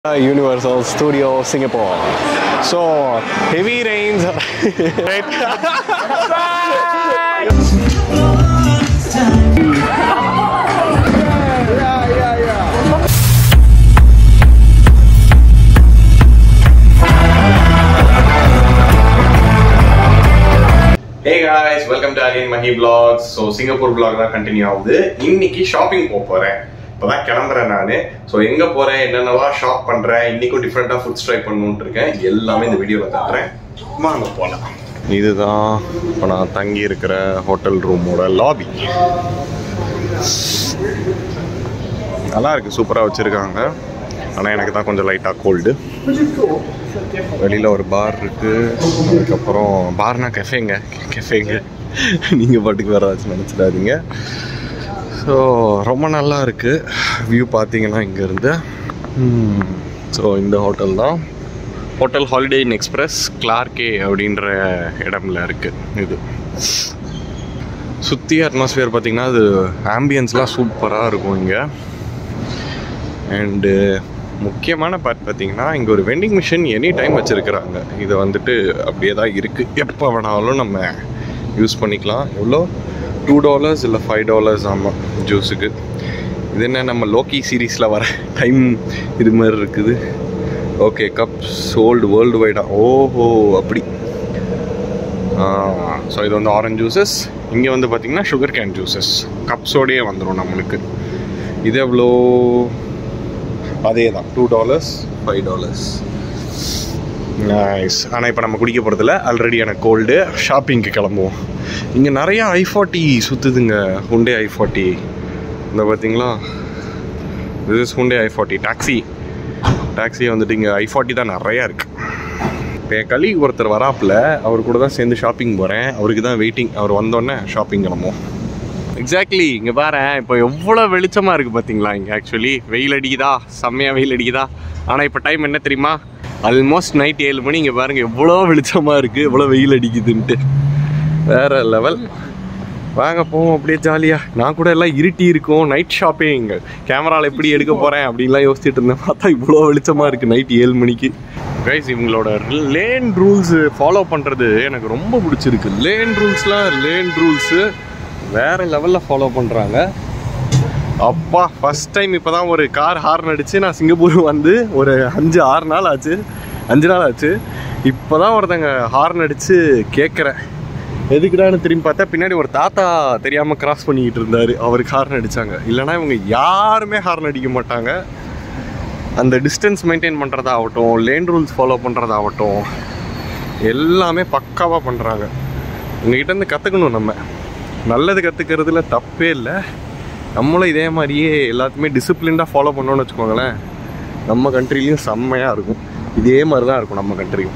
Universal Studio Singapore. So heavy rains, right? Hey guys welcome to again Mahi vlogs so Singapore vlog தான் continue ஆகுது இன்னைக்கு shopping போக போறேன் இப்போதான் கிளம்புறேன் நான் ஸோ எங்க போறேன் என்னென்னலாம் ஷாப் பண்றேன் இன்னைக்கும் டிஃப்ரெண்டா ஃபுட்ஸ் ட்ரை பண்ணணும்னு இருக்கேன் எல்லாமே இந்த வீடியோவில் தட்டுறேன் வாங்க போகலாம் இதுதான் இப்போ நான் தங்கி இருக்கிற ஹோட்டல் ரூமோட லாபி நல்லா இருக்கு சூப்பராக வச்சிருக்காங்க ஆனால் எனக்கு தான் கொஞ்சம் லைட்டாக கோல்டு வெளியில் ஒரு பார் இருக்கு அதுக்கப்புறம் பார்னா கெஃபேங்க கெஃபேங்க நீங்கள் பாட்டுக்கு வேறு ஏதாச்சும் நினச்சிடாதீங்க ஸோ ரொம்ப நல்லா இருக்கு வியூ பார்த்தீங்கன்னா இங்கேருந்து ஸோ இந்த ஹோட்டல் தான் hotel Holiday Inn Express Clarke அப்படின்ற இடம்ல இருக்குது இது சுற்றி அட்மாஸ்பியர் பார்த்தீங்கன்னா அது ஆம்பியன்ஸ்லாம் சூப்பராக இருக்கும் இங்கே அண்டு முக்கியமான பார்ட் பார்த்தீங்கன்னா இங்கே ஒரு வெண்டிங் மிஷின் எனி டைம் வச்சுருக்குறாங்க இது வந்துட்டு அப்படியே தான் இருக்குது எப்போ வேணாலும் நம்ம யூஸ் பண்ணிக்கலாம் எவ்வளோ டூ டாலர்ஸ் இல்லை ஃபைவ் டாலர்ஸ் ஆமாம் ஜூஸுக்கு இது என்ன நம்ம லோக்கி சீரீஸில் வர டைம் இது மாதிரி இருக்குது ஓகே கப் சோல்டு வேர்ல்டு வைடாக ஓஹோ அப்படி ஸோ இது வந்து ஆரஞ்ச் ஜூஸஸ் இங்கே வந்து பார்த்தீங்கன்னா சுகர் கேன் ஜூஸஸ் கப்ஸோடையே வந்துடும் நம்மளுக்கு இது எவ்வளோ அதே தான் two dollars five dollars nice ஆனால் இப்போ நம்ம குடிக்க போகிறதில்ல ஆல்ரெடி எனக்கு கோல்டு ஷாப்பிங்க்கு கிளம்புவோம் இங்கே நிறையா ஐ ஃபார்ட்டி சுற்றுதுங்க ஹுண்டே ஐ ஃபார்ட்டி இந்த பார்த்தீங்களா this is Hyundai I forty taxi taxi வந்துட்டு இங்கே ஐ ஃபார்ட்டி தான் நிறையா இருக்குது இப்போ என் கலி ஒருத்தர் வராப்பில் அவர் கூட தான் சேர்ந்து ஷாப்பிங் போகிறேன் அவருக்கு தான் வெயிட்டிங் அவர் வந்தோடனே ஷாப்பிங் கிளம்புவோம் எக்ஸாக்ட்லி இங்கே பாரு இப்போ எவ்வளோ வெளிச்சமாக இருக்குது பார்த்தீங்களா இங்கே ஆக்சுவலி வெயில் அடிக்குதா செம்மையாக வெயில் அடிக்குதா ஆனால் இப்போ டைம் என்ன தெரியுமா ஆல்மோஸ்ட் நைட் ஏழு மணி இங்கே பாருங்க எவ்வளோ வெளிச்சமாக இருக்குது எவ்வளோ வெயில் அடிக்குதுன்ட்டு வேற லெவல் வாங்க போவோம் அப்படியே ஜாலியாக நான் கூட எல்லாம் இருட்டி இருக்கும் நைட் ஷாப்பிங் கேமராவில் எப்படி எடுக்க போகிறேன் அப்படின்லாம் யோசிச்சுட்டு இருந்தேன் பார்த்தா இவ்வளோ வெளிச்சமாக இருக்குது நைட் ஏழு மணிக்கு கைஸ் இவங்களோட லேன் ரூல்ஸ் ஃபாலோ பண்ணுறது எனக்கு ரொம்ப பிடிச்சிருக்கு லேன் ரூல்ஸ்லாம் லேன் ரூல்ஸு வேற லெவலில் ஃபாலோ பண்ணுறாங்க அப்பா ஃபஸ்ட் டைம் இப்போ தான் ஒரு கார் ஹார்ன் அடித்து நான் சிங்கப்பூர் வந்து ஒரு அஞ்சு ஆறு நாள் ஆச்சு அஞ்சு நாள் ஆச்சு இப்போ தான் ஒருத்தங்க ஹார்ன் அடித்து கேட்குறேன் எதுக்குடான்னு திரும்பி பார்த்தா பின்னாடி ஒரு தாத்தா தெரியாமல் கிராஸ் பண்ணிக்கிட்டு இருந்தார் அவருக்கு ஹார்ன் அடித்தாங்க இல்லைனா இவங்க யாருமே ஹார்ன் அடிக்க மாட்டாங்க அந்த டிஸ்டன்ஸ் மெயின்டைன் பண்ணுறதாகட்டும் லேன் ரூல்ஸ் ஃபாலோ பண்ணுறதாகட்டும் எல்லாமே பக்காவாக பண்ணுறாங்க உங்ககிட்டேருந்து கற்றுக்கணும் நம்ம நல்லது கற்றுக்கிறதுல தப்பே இல்லை நம்மளும் இதே மாதிரியே எல்லாத்தையுமே டிசிப்ளின்டாக ஃபாலோ பண்ணோன்னு வச்சுக்கோங்களேன் நம்ம கண்ட்ரிலையும் செம்மையாக இருக்கும் இதே மாதிரி தான் இருக்கும் நம்ம கண்ட்ரியும்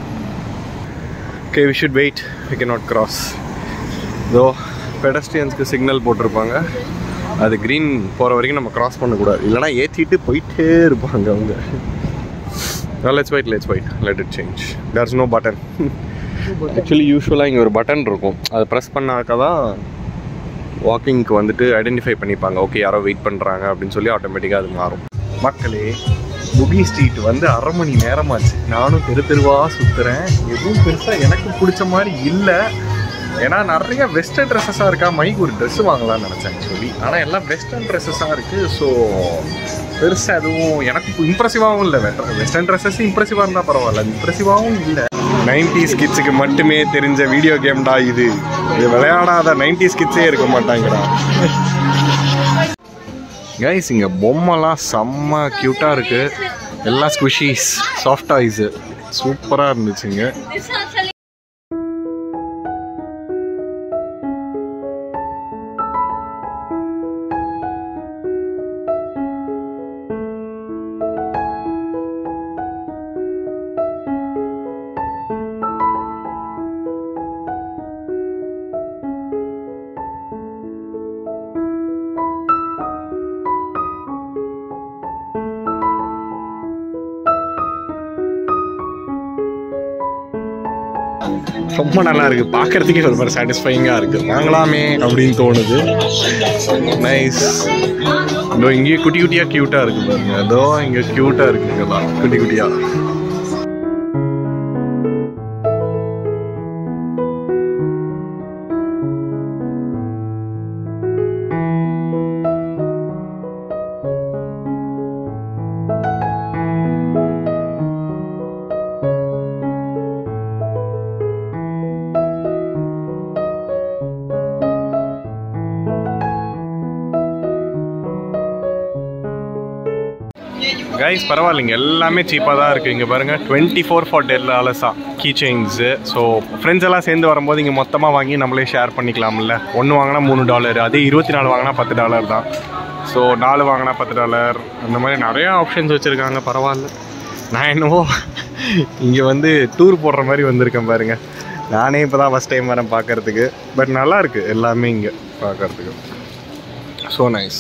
okay we should wait we can not cross இதோ பெடஸ்ட்ரியன்ஸ்க்கு சிக்னல் போட்டிருப்பாங்க அது க்ரீன் போகிற வரைக்கும் நம்ம கிராஸ் பண்ணக்கூடாது இல்லைனா ஏற்றிட்டு போயிட்டே இருப்பாங்க அவங்க let's wait let's wait let it change there's no button actually யூஸ்வலாக இங்கே ஒரு பட்டன் இருக்கும் அதை ப்ரெஸ் பண்ணாக்க தான் வாக்கிங்க்கு வந்துட்டு ஐடென்டிஃபை பண்ணிப்பாங்க ஓகே யாரோ வெயிட் பண்ணுறாங்க அப்படின்னு சொல்லி ஆட்டோமேட்டிக்காக அது மாறும் மக்களே புகி ஸ்ட்ரீட் வந்து அரை மணி நேரமாச்சு நானும் தெரு தெருவாக சுற்றுறேன் எதுவும் பெருசாக எனக்கு பிடிச்ச மாதிரி இல்லை ஏன்னா நிறைய வெஸ்டர்ன் ட்ரெஸ்ஸஸாக இருக்கா மைக்கு ஒரு ட்ரெஸ் வாங்கலாம்னு நினச்சேன் ஆக்சுவலி ஆனால் எல்லாம் வெஸ்டர்ன் ட்ரெஸ்ஸஸாக இருக்குது ஸோ பெருசாக எதுவும் எனக்கு இம்ப்ரெசிவாகவும் இல்லை வெஸ்டர்ன் ட்ரெஸ்ஸஸ் இம்ப்ரெசிவாக இருந்தால் பரவாயில்ல இம்ப்ரெசிவாகவும் இல்லை நைன்டிஸ் கிட்ஸுக்கு மட்டுமே தெரிஞ்ச வீடியோ கேம்டா இது இது விளையாடாத நைன்டிஸ் கிட்ஸே இருக்க மாட்டாங்கடா கைஸ் இங்கே பொம்மைலாம் செம்ம க்யூட்டாக இருக்குது எல்லாம் ஸ்குஷிஸ் சாஃப்ட் டாய்ஸு சூப்பராக இருந்துச்சுங்க ரொம்ப நல்லா இருக்கு பார்க்கறதுக்கே ஒரு மாதிரி சாட்டிஸ்ஃபைங்காக இருக்கு வாங்கலாமே அப்படின்னு தோணுது நைஸ் இதோ இங்கேயே குட்டி குட்டியாக க்யூட்டாக இருக்கு பாருங்க அதோ இங்கே க்யூட்டாக இருக்குங்கலாம் குட்டி குட்டியாக கைஸ் பரவாயில்லைங்க எல்லாமே சீப்பாக தான் இருக்குது இங்கே பாருங்கள் டுவெண்ட்டி ஃபோர் ஃபார் டென் டாலர்ஸா கீ செயின்ஸு ஸோ ஃப்ரெண்ட்ஸ் எல்லாம் சேர்ந்து வரும்போது இங்கே மொத்தமாக வாங்கி நம்மளே ஷேர் பண்ணிக்கலாம்ல ஒன்று வாங்கினா மூணு டாலர் அதே இருபத்தி நாலு வாங்கினா பத்து டாலர் தான் ஸோ நாலு வாங்கினா பத்து டாலர் அந்த மாதிரி நிறையா ஆப்ஷன்ஸ் வச்சுருக்காங்க பரவாயில்ல நான் என்னவோ இங்கே வந்து டூர் போடுற மாதிரி வந்திருக்கேன் பாருங்க நானே இப்போ தான் ஃபஸ்ட் டைம் வரேன் பார்க்கறதுக்கு பட் நல்லா இருக்குது எல்லாமே இங்கே பார்க்கறதுக்கு ஸோ நைஸ்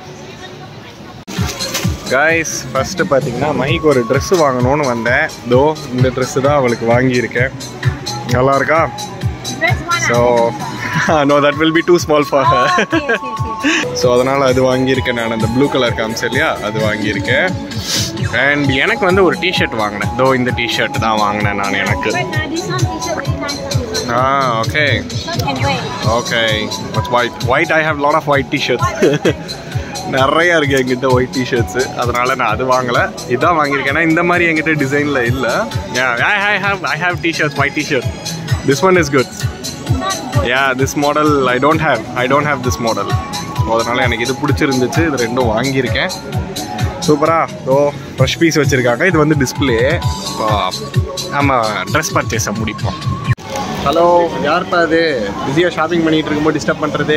காய்ஸ் ஃபஸ்ட்டு பார்த்தீங்கன்னா மைக்கு ஒரு ட்ரெஸ்ஸு வாங்கணும்னு வந்தேன் தோ இந்த ட்ரெஸ்ஸு தான் அவளுக்கு வாங்கியிருக்கேன் நல்லா இருக்கா so no that will be too small for so அதனால் அது வாங்கியிருக்கேன் நான் அந்த ப்ளூ கலர் காமிச்சு இல்லையா அது வாங்கியிருக்கேன் அண்ட் எனக்கு வந்து ஒரு டிஷர்ட் வாங்கினேன் தோ இந்த டிஷர்ட் தான் வாங்கினேன் நான் எனக்கு ஆ okay okay white white I have lot of white t-shirt நிறைய இருக்கு என்கிட்ட ஒயிட் டிஷர்ட்ஸு அதனால நான் அது வாங்கலை இதான் வாங்கியிருக்கேன் ஏன்னா இந்த மாதிரி என்கிட்ட டிசைனில் இல்லை I I have I have t-shirts white t-shirt this one is good yeah this model I don't have I don't have this model அதனால எனக்கு இது பிடிச்சிருந்துச்சு இது ரெண்டும் வாங்கியிருக்கேன் சூப்பரா ஓ ஃப்ரெஷ் பீஸ் வச்சுருக்காங்க இது வந்து டிஸ்பிளே நம்ம ட்ரெஸ் பர்ச்சேஸை முடிப்போம் ஹலோ யார்ப்பா அது பிஸியாக ஷாப்பிங் பண்ணிட்டு இருக்கும்போது டிஸ்டர்ப் பண்ணுறது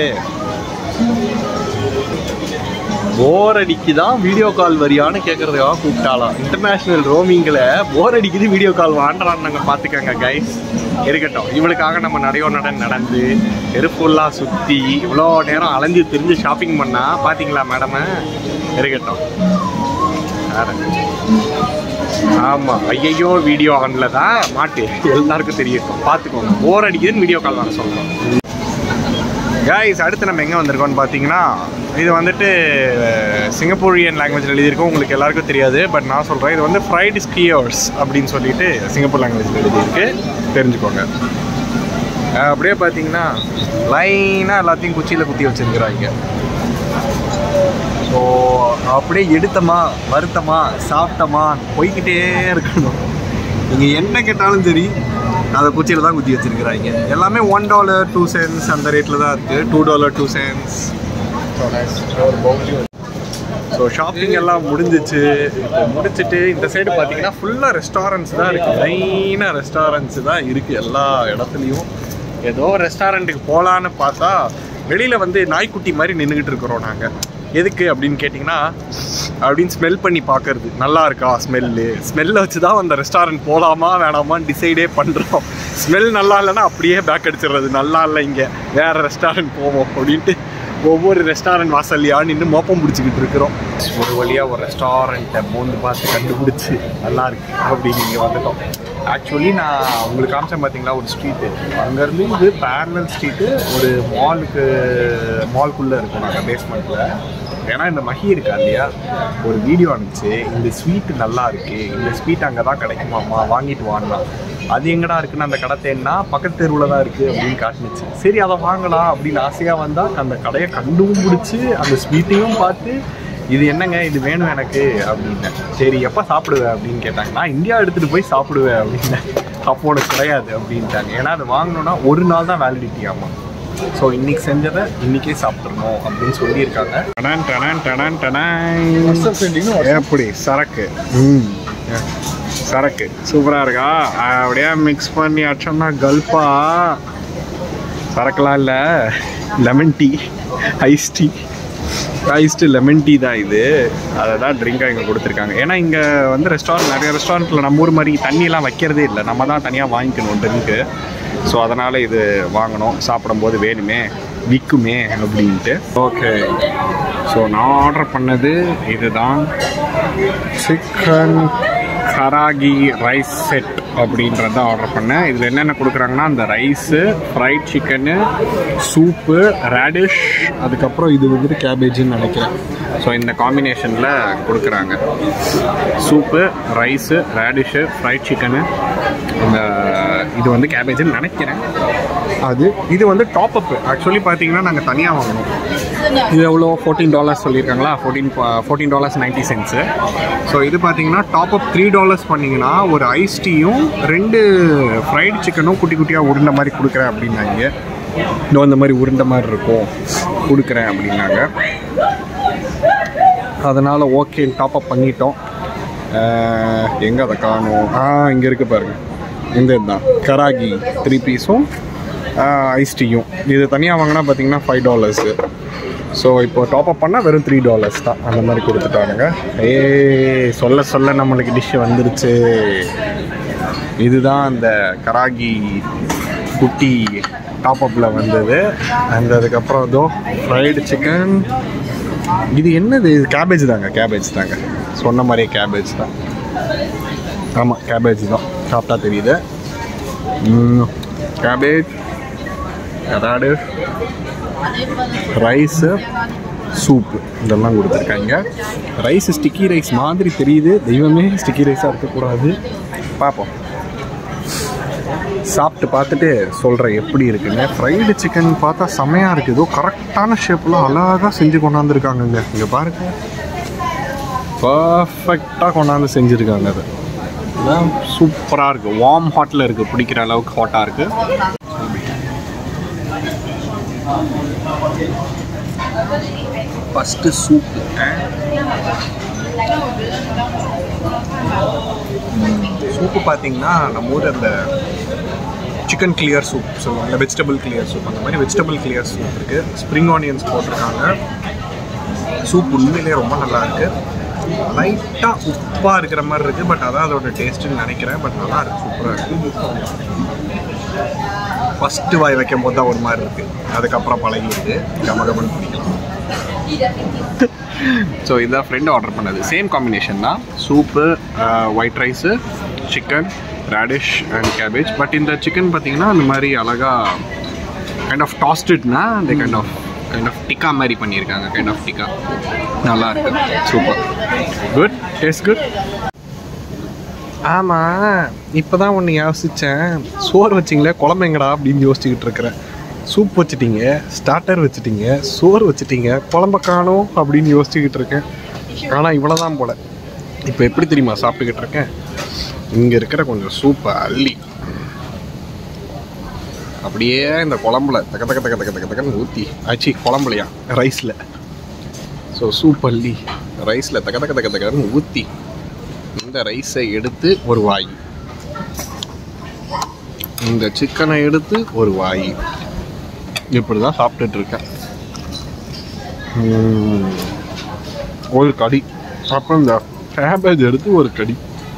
போர் அடிக்குதான் வீடியோ கால் வரியான்னு கேட்கறதுக்காக கூப்பிட்டாலாம் இன்டர்நேஷ்னல் ரோமிங்கில் போர் அடிக்குது வீடியோ கால் வாண்டலான்னு நாங்கள் பார்த்துக்கோங்க கைஸ் இருக்கட்டும் இவளுக்காக நம்ம நடையோ நடன் நடந்து எருப்புல்லாம் சுற்றி இவ்வளோ நேரம் அலைஞ்சு தெரிஞ்சு ஷாப்பிங் பண்ணா பார்த்தீங்களா மேடம் இருக்கட்டும் வேற ஆமாம் ஐயையோ வீடியோ ஆனில் தான் மாட்டு எல்லாருக்கும் தெரியட்டும் பார்த்துக்கோங்க போர் அடிக்குதுன்னு வீடியோ கால் வர சொல்கிறோம் கைஸ் அடுத்து நம்ம எங்கே வந்திருக்கோம்னு பார்த்தீங்கன்னா இது வந்துட்டு சிங்கப்பூரியன் லாங்குவேஜில் எழுதியிருக்கோம் உங்களுக்கு எல்லாருக்கும் தெரியாது பட் நான் சொல்கிறேன் இது வந்து ஃப்ரைடு ஸ்கியர்ஸ் அப்படின்னு சொல்லிட்டு சிங்கப்பூர் லாங்குவேஜில் எழுதியிருக்கு தெரிஞ்சுக்கோங்க அஹ் அப்படியே பார்த்தீங்கன்னா லைனாக எல்லாத்தையும் குச்சியில் குத்தி வச்சுருக்குறாங்க ஸோ அப்படியே எடுத்தமா வருத்தமா சாப்பிட்டமா போய்கிட்டே இருக்கணும் நீங்கள் என்ன கேட்டாலும் சரி அதை குச்சியில் தான் குத்தி வச்சிருக்கிறாங்க எல்லாமே ஒன் டாலர் டூ சென்ஸ் அந்த ரேட்டில் தான் இருக்குது two dollar two cents so shopping எல்லாம் முடிஞ்சிச்சு இப்போ முடிச்சிட்டு இந்த சைடு பார்த்தீங்கன்னா ஃபுல்லாக ரெஸ்டாரண்ட்ஸ் தான் இருக்குது லைனாக ரெஸ்டாரண்ட்ஸ் தான் இருக்குது எல்லா இடத்துலையும் ஏதோ ரெஸ்டாரண்ட்டுக்கு போகலான்னு பார்த்தா வெளியில் வந்து நாய்க்குட்டி மாதிரி நின்றுக்கிட்டு இருக்கிறோம் நாங்கள் எதுக்கு அப்படின்னு கேட்டிங்கன்னா அப்படின்னு ஸ்மெல் பண்ணி பார்க்கறது நல்லா இருக்கா ஸ்மெல்லு ஸ்மெல்லை வச்சு தான் அந்த ரெஸ்டாரண்ட் போகலாமா வேணாமான்னு டிசைடே பண்ணுறோம் ஸ்மெல் நல்லா இல்லைன்னா அப்படியே பேக் அடிச்சிடுறது நல்லா இல்லை இங்கே வேறு ரெஸ்டாரண்ட் போவோம் அப்படின்ட்டு ஒவ்வொரு ரெஸ்டாரண்ட் வாசல்லையா நின்று மோப்பம் பிடிச்சிக்கிட்டு இருக்கிறோம் ஒரு வழியாக ஒரு ரெஸ்டாரண்ட்டை மோந்து பார்த்து கண்டுபிடிச்சி நல்லா இருக்கு அப்படின்னு இங்கே வந்துட்டோம் ஆக்சுவலி நான் உங்களுக்கு காமிச்சேன் பார்த்தீங்களா ஒரு ஸ்ட்ரீட்டு அங்கேருந்து இது பேரலல் ஸ்ட்ரீட்டு ஒரு மாலுக்கு மால்குள்ளே இருக்கும் நாங்கள் பேஸ்மெண்ட்டில் ஏன்னா இந்த மஹி இருக்கா இல்லையா ஒரு வீடியோ அனுப்பிச்சு இந்த ஸ்வீட் நல்லா இருக்கு இந்த ஸ்வீட் அங்கே தான் கிடைக்குமாம்மா வாங்கிட்டு வாங்கலாம் அது எங்கடா இருக்குன்னு அந்த கடை தேடினா பக்கத்து தெருவில் தான் இருக்குது அப்படின்னு காட்டுனுச்சு சரி அதை வாங்கலாம் அப்படின்னு ஆசையாக வந்தால் அந்த கடையை கண்டும் பிடிச்சி அந்த ஸ்வீட்டையும் பார்த்து இது என்னங்க இது வேணும் எனக்கு அப்படின்னேன் சரி எப்போ சாப்பிடுவேன் அப்படின்னு கேட்டாங்க நான் இந்தியா எடுத்துகிட்டு போய் சாப்பிடுவேன் அப்படின்னேன் அப்போ உனக்கு கிடையாது அப்படின்ட்டாங்க ஏன்னா அது வாங்கணும்னா ஒரு நாள் தான் வேலிடிட்டி ஆமாம் ஸோ இன்னைக்கு செஞ்சதை இன்னைக்கே சாப்பிட்றணும் அப்படின்னு சொல்லியிருக்காங்க டடான் டடான் டடான் டடான் எப்படி சரக்கு ம் சரக்கு சூப்பராக இருக்கா அப்படியே மிக்ஸ் பண்ணி அடிச்சோம்னா கல்ஃபா சரக்குலாம் இல்லை lemon tea ice tea iced lemon tea தான் இது அதை தான் ட்ரிங்காக இங்கே கொடுத்துருக்காங்க ஏன்னா இங்கே வந்து ரெஸ்டாரண்ட் நிறைய ரெஸ்டாரண்ட்டில் நம்ம ஊர் மாதிரி தண்ணியெலாம் வைக்கிறதே இல்லை நம்ம தான் தனியாக வாங்கிக்கணும் ட்ரிங்க்கு ஸோ அதனால் இது வாங்கணும் சாப்பிடும்போது வேணுமே விற்குமே அப்படின்ட்டு ஓகே ஸோ நான் ஆர்டர் பண்ணது இதுதான் சிக்கன் கராகி ரைஸ் செட் அப்படின்றத ஆர்டர் பண்ணேன் இதில் என்னென்ன கொடுக்குறாங்கன்னா அந்த rice fried chicken soup radish அதுக்கப்புறம் இது வந்துட்டு கேபேஜுன்னு நினைக்கிறேன் ஸோ இந்த காம்பினேஷனில் கொடுக்குறாங்க soup rice radish fried chicken இந்த இது வந்து கேபேஜுன்னு நினைக்கிறேன் அது இது வந்து டாப் அப் ஆக்சுவலி பார்த்தீங்கன்னா நாங்கள் தனியாக வாங்கினோம் இது எவ்வளோ ஃபோர்டீன் டாலர்ஸ் சொல்லியிருக்காங்களா fourteen fourteen dollars ninety cents so இது பார்த்தீங்கன்னா டாப் அப் த்ரீ டாலர்ஸ் பண்ணிங்கன்னா ஒரு ஐஸ் டீயும் ரெண்டு ஃப்ரைடு சிக்கனும் குட்டி குட்டியாக உருண்டை மாதிரி கொடுக்குறேன் அப்படின்னாங்க இன்னும் இந்த மாதிரி உருண்டை மாதிரி இருக்கும் கொடுக்குறேன் அப்படின்னாங்க அதனால் ஓகே டாப் அப் பண்ணிட்டோம் எங்கே அதை காணும் ஆ இங்கே இருக்கு பாருங்க இந்த இதுதான் கராகி த்ரீ பீஸும் ஐஸ் டீயும் இது தனியாக வாங்கினா பார்த்தீங்கன்னா ஃபைவ் டாலர்ஸு ஸோ இப்போ டாப் அப் பண்ணால் வெறும் த்ரீ டாலர்ஸ் தான் அந்த மாதிரி கொடுத்துட்டானுங்க ஏ சொல்ல சொல்ல நம்மளுக்கு டிஷ் வந்துருச்சு இதுதான் அந்த கராகி குட்டி டாப் அப்பில் வந்தது அந்த அதுக்கப்புறம் இதோ ஃப்ரைடு சிக்கன் இது என்னது இது கேபேஜ் தாங்க கேபேஜ் தாங்க சொன்ன மாதிரியே கேபேஜ் தான் ஆமாம் கேபேஜ் தான் சாப்பிட்டா தெரியுது கேபேஜ் ரேடிஷ் ரைஸு சூப்பு இதெல்லாம் கொடுத்துருக்காங்க ரைஸ் ஸ்டிக்கி ரைஸ் மாதிரி தெரியுது தெய்வமே ஸ்டிக்கி ரைஸாக இருக்கக்கூடாது பார்ப்போம் சாப்பிட்டு பார்த்துட்டு சொல்கிறேன் எப்படி இருக்குன்னு ஃப்ரைடு சிக்கன் பார்த்தா செமையாக இருக்குது ஏதோ கரெக்டான ஷேப்பில் அழகாக செஞ்சு கொண்டாந்துருக்காங்கங்க இங்கே பாருங்க பர்ஃபெக்டாக கொண்டாந்து செஞ்சுருக்காங்க அது சூப்பராக இருக்குது வார்ம் ஹாட்டில் இருக்குது பிடிக்கிற அளவுக்கு ஹாட்டாக இருக்குது ஃபஸ்ட்டு சூப்பு சூப்பு பார்த்தீங்கன்னா நம்ம ஊர் அந்த சிக்கன் கிளியர் சூப் சொல்லுவாங்க வெஜிடபிள் கிளியர் சூப் அந்த மாதிரி வெஜிடபிள் கிளியர் சூப் இருக்குது ஸ்ப்ரிங் ஆனியன்ஸ் போட்டிருக்காங்க சூப் உண்மையிலேயே ரொம்ப நல்லா இருக்குது லைட்டாக உப்பாக இருக்கிற மாதிரி இருக்குது பட் அதான் அதோட டேஸ்ட்டுன்னு நினைக்கிறேன் பட் நல்லா இருக்குது சூப்பராக இருக்குது ஃபஸ்ட்டு வாய் வைக்கும் போது தான் ஒரு மாதிரி இருக்குது அதுக்கப்புறம் பழகிடுது கமகமன் பிடிக்கலாம் ஸோ இதுதான் ஃப்ரெண்டு ஆர்டர் பண்ணது சேம் காம்பினேஷன் தான் soup white rice chicken radish and cabbage but இந்த சிக்கன் பார்த்தீங்கன்னா அந்த மாதிரி அழகாக கைண்ட் ஆஃப் டாஸ்டட்னா அந்த kind of kind of tikka மாதிரி பண்ணியிருக்காங்க கைண்ட் ஆஃப் டிக்கா நல்லா இருக்கு சூப்பர் குட் டேஸ்ட் குட் ஆமாம் இப்போ தான் ஒன்று யோசித்தேன் சோறு வச்சிங்களே குழம்புங்கடா அப்படின்னு யோசிச்சுக்கிட்டு இருக்கிறேன் சூப் வச்சுட்டீங்க ஸ்டார்டர் வச்சுட்டீங்க சோறு வச்சுட்டீங்க குழம்ப காணும் அப்படின்னு யோசிச்சுக்கிட்டு இருக்கேன் ஆனால் இவ்வளோ தான் போல இப்போ எப்படி தெரியுமா சாப்பிட்டுக்கிட்டு இருக்கேன் இங்கே இருக்கிற கொஞ்சம் சூப்பை அள்ளி அப்படியே இந்த குழம்புல தக்க தக்க தக்க தக்க தக்க தக்கன்னு ஊற்றி ஆச்சு குழம்புலையா ரைஸில் ஸோ சூப் அள்ளி ரைஸில் தக்க தக்க தக்க தக்கன்னு ஊற்றி இந்த ரைஸை எடுத்து ஒரு வாய் இந்த சிக்கனை எடுத்து ஒரு வாய் இப்படி தான் சாப்பிட்டுட்டு இருக்கேன் உம், ஒரு கடி அப்புறம் இந்த கேபேஜ் எடுத்து ஒரு கடி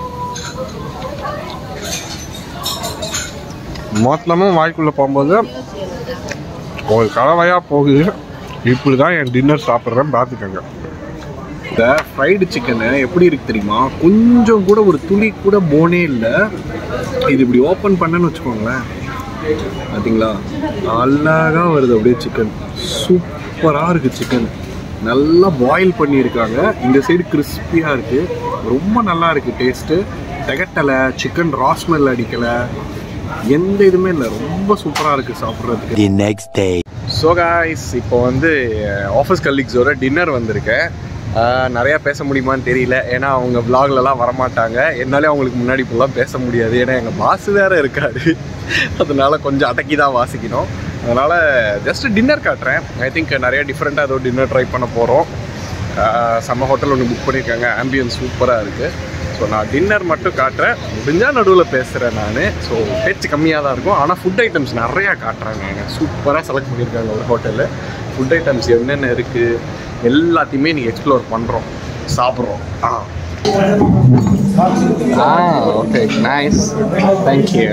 மொத்தமும் வாய்க்குள்ளே போகும்போது ஒரு கலவையாக போகுது இப்படி தான் என் டின்னர் சாப்பிட்றேன் பார்த்துக்கோங்க இந்த ஃப்ரைடு சிக்கனு எப்படி இருக்கு தெரியுமா கொஞ்சம் கூட ஒரு துளி கூட போனே இல்லை இது இப்படி ஓப்பன் பண்ணேன்னு வச்சுக்கோங்களேன் பார்த்தீங்களா அழகாக வருது அப்படியே சிக்கன் சூப்பராக இருக்குது சிக்கன் நல்லா பாயில் பண்ணியிருக்காங்க இந்த சைடு கிறிஸ்பியாக இருக்குது ரொம்ப நல்லா இருக்குது டேஸ்ட்டு திகட்டலை சிக்கன் ராஸ்மெல் அடிக்கலை எந்த இதுவுமே இல்லை ரொம்ப சூப்பராக இருக்குது சாப்பிட்றதுக்கு The next day. So guys இப்போ வந்து ஆஃபீஸ் கலீக்ஸோட டின்னர் வந்திருக்கேன் ஆஹ் நிறையா பேச முடியுமான்னு தெரியல ஏன்னா அவங்க vlogலலாம் வரமாட்டாங்க என்னாலே அவங்களுக்கு முன்னாடி இப்போலாம் பேச முடியாது ஏன்னா எங்கள் பாஸ் வேறு இருக்காரு அதனால கொஞ்சம் அடக்கி தான் வாசிக்கணும் அதனால் ஜஸ்ட் டின்னர் காட்டுறேன் ஐ திங்க் நிறைய டிஃப்ரெண்ட்டாக ஏதோ டின்னர் ட்ரை பண்ண போகிறோம் செம்ம ஹோட்டல் ஒன்று புக் பண்ணியிருக்காங்க ஆம்பியன்ஸ் சூப்பராக இருக்குது ஸோ நான் டின்னர் மட்டும் காட்டுறேன் முடிஞ்சால் நடுவில் பேசுகிறேன் நான் ஸோ பேச்சு கம்மியாக தான் இருக்கும் ஆனால் ஃபுட் ஐட்டம்ஸ் நிறையா காட்டுறாங்க அவங்க சூப்பராக செலக்ட் பண்ணியிருக்காங்க ஒரு ஹோட்டலில் ஃபுட் ஐட்டம்ஸ் என்னென்ன இருக்குது எல்லாத்தையுமே நீங்கள் எக்ஸ்ப்ளோர் பண்ணுறோம் சாப்பிட்றோம் ஆ Ah, okay, nice. Thank you.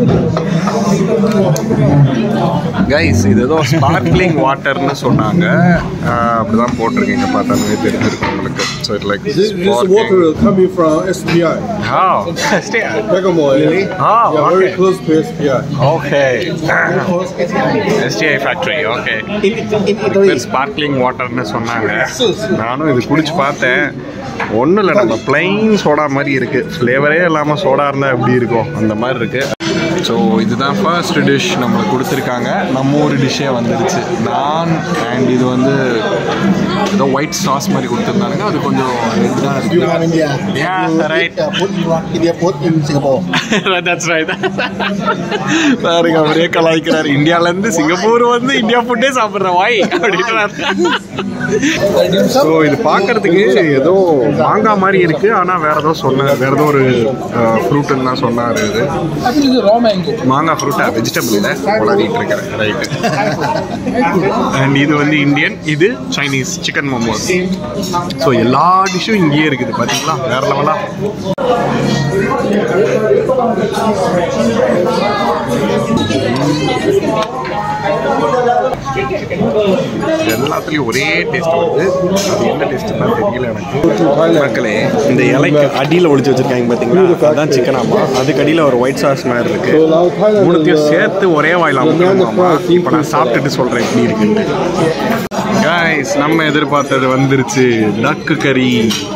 Guys இது ஏதோ ஸ்பார்க்லிங் வாட்டர்னு சொன்னாங்க ஆஹ் அப்படிதான் போட்டிருக்கீங்க பார்த்தாலே தெரிஞ்சிருக்கும் உங்களுக்கு so it like This, this water coming from SPI. Bergamo, yeah. Ah, yeah, okay. very close to SPI. Okay STI factory okay sparkling வாட்டர்னு சொன்னாங்க நானும் இது குடிச்சு பார்த்தேன் ஒன்றும் இல்லை நம்ம பிளைன் சோடா மாதிரி இருக்கு ஃப்ளேவரே இல்லாமல் சோடா இருந்தால் எப்படி இருக்கும் அந்த மாதிரி இருக்கு ஸோ இதுதான் ஃபர்ஸ்ட் டிஷ் நம்மளுக்கு கொடுத்துருக்காங்க நம்ம ஊர் டிஷ்ஷே வந்துருச்சு நான் அண்ட் இது வந்து ஏதோ ஒயிட் சாஸ் மாதிரி கொடுத்துருந்தாங்க அது கொஞ்சம் இதுதான் You are India. Yeah, you right. eat, uh, put in what India put in Singapore. That's right. பாருங்க அவரே கலாய்க்கிறாரு இந்தியால இருந்து சிங்கப்பூர் வந்து இந்தியா ஃபுட்டே சாப்பிடுற வாய் அப்படின்றாரு ஸோ இது பார்க்கறதுக்கு ஏதோ மாங்காய் மாதிரி இருக்கு ஆனா வேற ஏதோ சொன்னார் வேற ஏதோ ஒரு ஃப்ரூட்டுன்னு தான் சொன்னாரு இது I think it's a raw mango. மாங்காய் ஃப்ரூட்டா வெஜிடபிள் உளறிட்டு இருக்கிறேன் ரைட்டு அண்ட் இது வந்து இந்தியன் இது சைனீஸ் சிக்கன் மோமோஸ் ஸோ எல்லா டிஷ்ஷும் இங்கேயே இருக்குது பார்த்தீங்களா வேற லெவலா எல்லாத்துலேயும் ஒரே டேஸ்ட் வருது அது என்ன டேஸ்ட்னா தெரியல எனக்கு மக்களே இந்த இலைக்கு அடியில் ஒளிச்சு வச்சிருக்காங்க பார்த்தீங்களா அதான் சிக்கன் ஆமா அதுக்கு அடியில் ஒரு ஒயிட் சாஸ் மாதிரி இருக்கு மூணுத்தையும் சேர்த்து ஒரே வாயில் அமுக்கணுமாமா இப்போ நான் சாப்பிட்டுட்டு சொல்கிறேன் எப்படி இருக்குன்ட்டு காய்ஸ் நம்ம எதிர்பார்த்தது வந்துருச்சு டக்கு கறி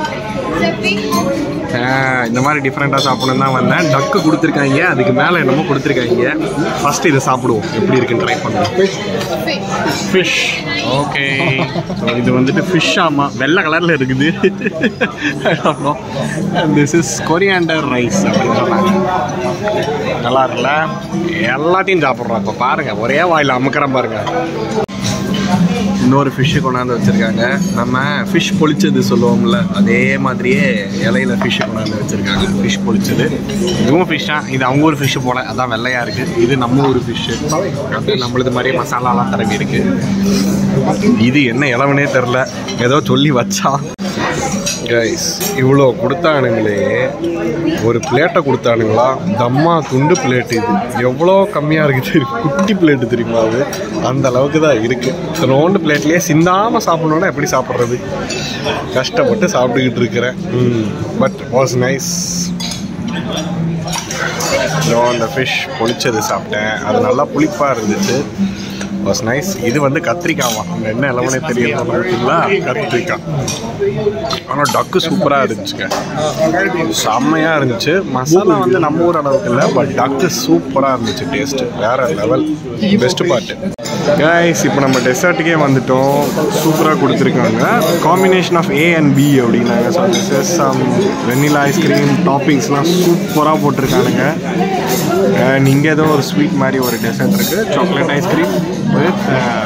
இந்த மாதிரி டிஃப்ரெண்ட்டாக சாப்பிடணும் தான் வந்தேன் டக்கு கொடுத்துருக்காங்க அதுக்கு மேலே என்னமோ கொடுத்துருக்காங்க ஃபர்ஸ்ட் இதை சாப்பிடுவோம் எப்படி இருக்குன்னு ட்ரை பண்ணுவோம் ஃபிஷ் ஓகே ஸோ இது வந்துட்டு ஃபிஷ் ஆமாம் வெள்ளை கலரில் இருக்குது திஸ் இஸ் கொரியாண்டர் ரைஸ் அப்படின்னு சொன்னாங்க நல்லா இருக்குல்ல எல்லாத்தையும் சாப்பிட்றோம் இப்போ பாருங்கள் ஒரே வாயில் அமுக்கிறேன் பாருங்க இன்னொரு ஃபிஷ்ஷு கொண்டாந்து வச்சுருக்காங்க நம்ம ஃபிஷ் பொளிச்சது சொல்லுவோம்ல அதே மாதிரியே இலையில ஃபிஷ்ஷு கொண்டாந்து வச்சுருக்காங்க ஃபிஷ் பொளிச்சது இதுவும் ஃபிஷ்ஷா இது அவங்க ஊர் ஃபிஷ்ஷு போல அதான் வெள்ளையாக இருக்குது இது நம்ம ஊர் ஃபிஷ்ஷு அது நம்மளது மாதிரியே மசாலாலாம் தரவி இருக்கு இது என்ன இளவனே தெரில ஏதோ சொல்லி வச்சா கைஸ் இவ்வளோ கொடுத்தானுங்களே ஒரு பிளேட்டை கொடுத்தானுங்களா தம்மா துண்டு பிளேட் இது எவ்வளோ கம்மியாக இருக்குது தெரியும் குட்டி பிளேட்டு தெரியுமா அது அந்த அளவுக்கு தான் இருக்குது இத்தனோண்டு பிளேட்லேயே சிந்தாமல் சாப்பிடணுன்னா எப்படி சாப்பிட்றது கஷ்டப்பட்டு சாப்பிட்டுக்கிட்டு இருக்கிறேன் பட் வாஸ் நைஸ் அந்த ஃபிஷ் பொளிச்சது சாப்பிட்டேன் அது நல்லா புளிப்பாக இருந்துச்சு வாஸ் நைஸ் இது வந்து கத்திரிக்காவா அங்கே என்ன இளவனே தெரியல பார்த்தீங்களா கத்திரிக்காய் ஆனால் டக்கு சூப்பராக இருந்துச்சுங்க செம்மையாக இருந்துச்சு மசாலா வந்து நம்ம ஊர் அளவுக்கு இல்லை பட் டக்கு சூப்பராக இருந்துச்சு டேஸ்ட்டு வேற லெவல் பெஸ்ட் பார்ட்டு கைஸ் இப்போ நம்ம டெசர்ட்டுக்கே வந்துட்டோம் சூப்பராக கொடுத்துருக்காங்க combination of A and B அப்படின்னாங்க so this is some vanilla ice cream டாப்பிங்ஸ்லாம் சூப்பராக போட்டிருக்கானுங்க அண்ட் இங்கே ஏதோ ஒரு ஸ்வீட் மாதிரி ஒரு டெசர்ட் இருக்குது chocolate ice cream with